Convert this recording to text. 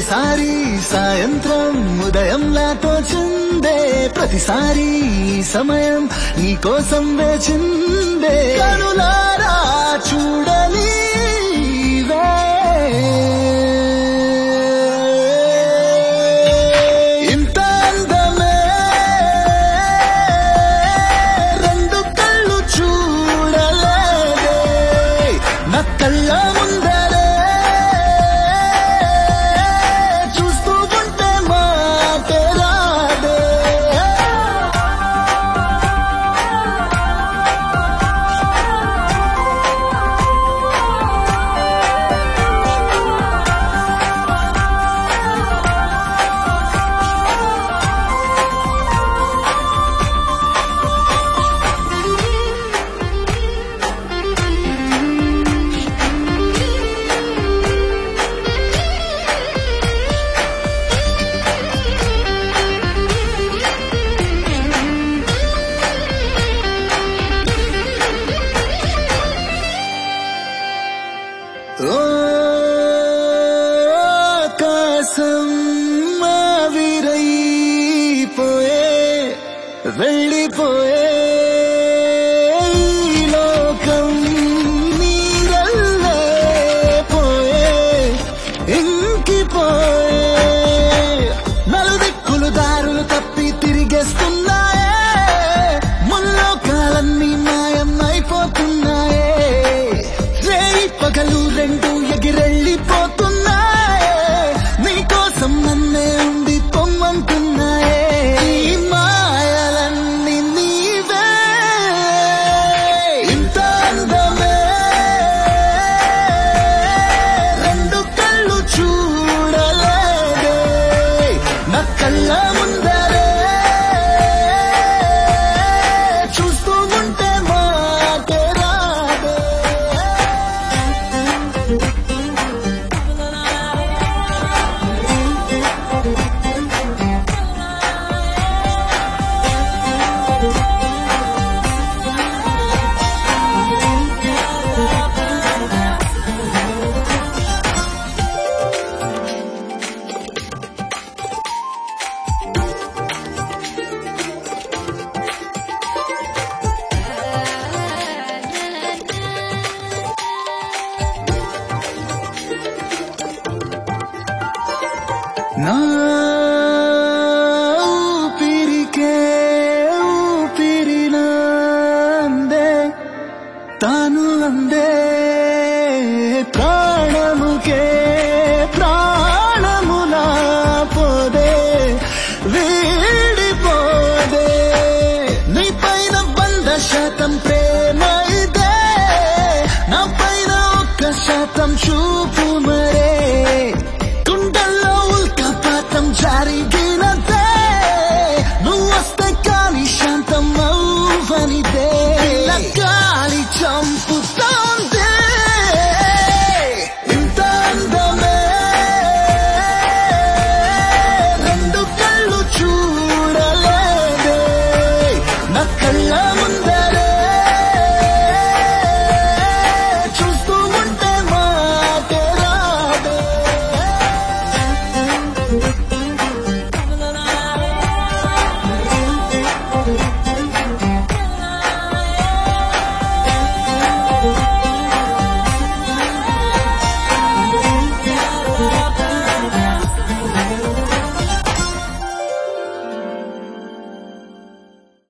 తొలిసారి సాయంత్రం ఉదయంలా తోచిందే ప్రతిసారి ఈ సమయం నీ కోసం వేచిందే కనులారా చూడని ఇంత అందమే రెండు కళ్ళు చూడలేదే నా కళ్ళ ముందరే చూస్తూ ఉంటే మాటే రాదే ఓ ఆకాశం ఆవిరైపోయే వెళ్ళిపోయే ఈ లోకం నీరల్లే పోయే ఇంకిపోయే నలుదిక్కులు దారులు తప్పి తిరిగేస్తున్నాయే ముల్లోకాలన్నీ మాయం అయిపోతున్నాయే రేయి పగలు రెండు ఎగిరెళ్ళిపోతున్నాయే నీకోసం నన్నే ఉండి పొమ్మంటున్నాయే ఈ మాయలన్నీ నీవే ఇంత అందమే రెండు కళ్ళు చూడలేదే నా కళ్ళ ముందరే చూస్తూ ఉంటే మాటే రాదే నా ఊపిరికే ఊపిరినా అందే తాను అందే ప్రాణముకే ప్రాణమునా పోదే వీడిపోదే నీ పైన వంద శాతం ప్రేమ ఇదే నా పైన ఒక్క శాతం చూపు